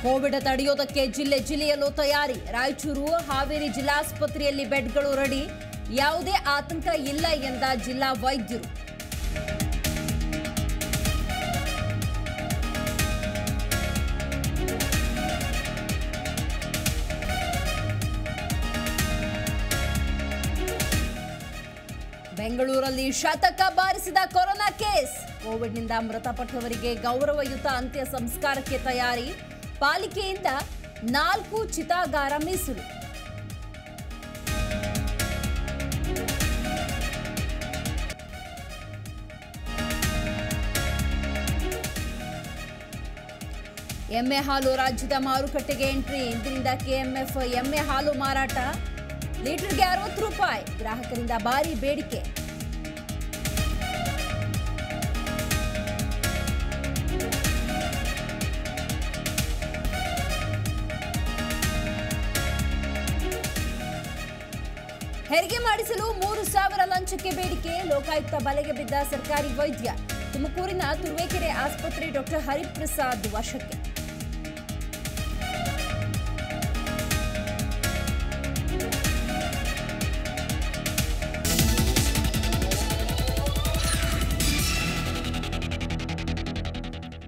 Covid ತಡೆಯೋದಕ್ಕೆ ಜಿಲ್ಲೆ ಜಿಲ್ಲೆಯಲ್ಲೂ ತಯಾರಿ ರಾಯಚೂರು ಹಾವೇರಿ ಜಿಲ್ಲಾಸ್ಪತ್ರೆಯಲ್ಲಿ ಬೆಡ್ಗಳು ರೆಡಿ ಯಾವುದೇ ಆತಂಕ ಇಲ್ಲ ಎಂದ ಜಿಲ್ಲಾ ವೈದ್ಯರು ಬೆಂಗಳೂರಲ್ಲಿ ಶತಕ ಬಾರಿಸಿದ ಕೊರೋನಾ ಕೇಸ್ ಕೋವಿಡ್ನಿಂದ ಮೃತಪಟ್ಟವರಿಗೆ ಗೌರವಯುತ ಅಂತ್ಯ ಸಂಸ್ಕಾರಕ್ಕೆ ತಯಾರಿ ಪಾಲಿಕೆಯಿಂದ ನಾಲ್ಕು ಚಿತಾಗಾರ ಮೀಸಲು ಎಮ್ಮೆ ಹಾಲು ರಾಜ್ಯದ ಮಾರುಕಟ್ಟೆಗೆ ಎಂಟ್ರಿ ಇಂದಿನಿಂದ ಕೆಎಂಎಫ್ ಎಮ್ಮೆ ಹಾಲು ಮಾರಾಟ ಲೀಟರ್ಗೆ ಅರವತ್ತು ರೂಪಾಯಿ ಗ್ರಾಹಕರಿಂದ ಭಾರಿ ಬೇಡಿಕೆ ಹೆರಿಗೆ ಮಾಡಿಸಲು ಮೂರು ಸಾವಿರ ಲಂಚಕ್ಕೆ ಬೇಡಿಕೆ ಲೋಕಾಯುಕ್ತ ಬಲೆಗೆ ಬಿದ್ದ ಸರ್ಕಾರಿ ವೈದ್ಯ ತುಮಕೂರಿನ ತುರುವೇಕೆರೆ ಆಸ್ಪತ್ರೆ ಡಾಕ್ಟರ್ ಹರಿಪ್ರಸಾದ್ ವಶಕ್ಕೆ